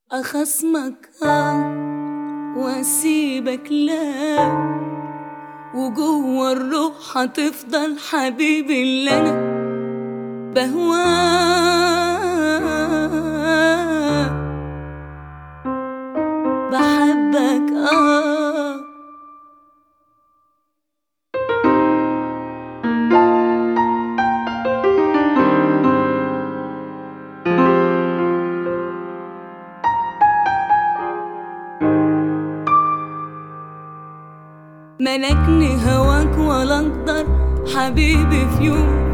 أخصمك آه وأسيبك لا وجوه الروح هتفضل حبيبي اللي أنا بهواه بحبك آه ملكني هواك ولا اقدر حبيبي في يوم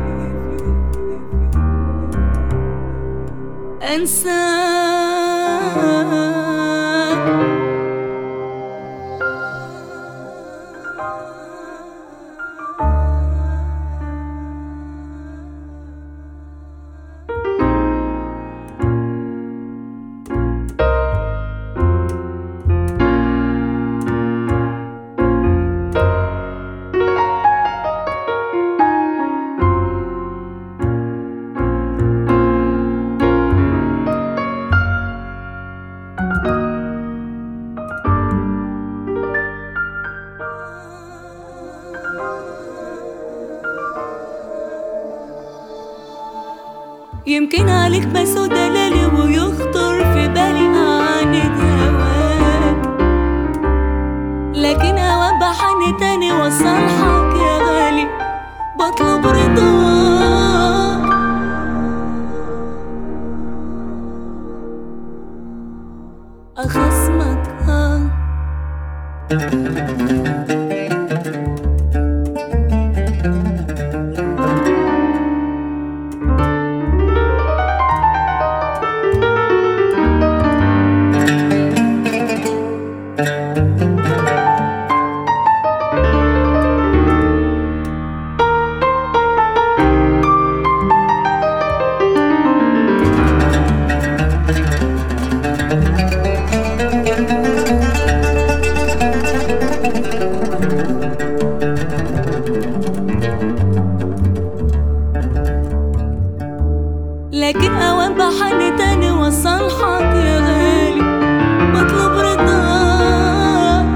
انساك يمكن عليك بسود دلالي ويخطر في بالي أعاند هواك لكن هوا بحن تاني وصالحك يا غالي بطلب رضاك أخصمك آه لكن أوان بحن تاني وصالحك يا غالي بطلب رضاك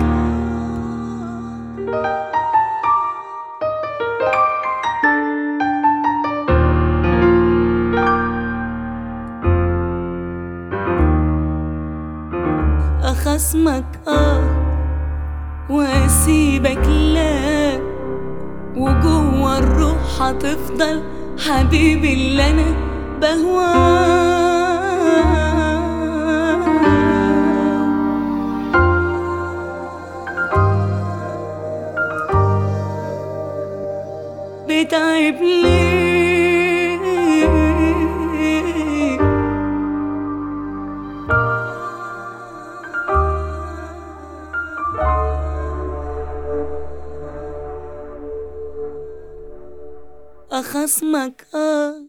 أخصمك آه وأسيبك لا وجوه الروح هتفضل حبيبي اللي أنا بهواه بتعب ليه أخصمك آه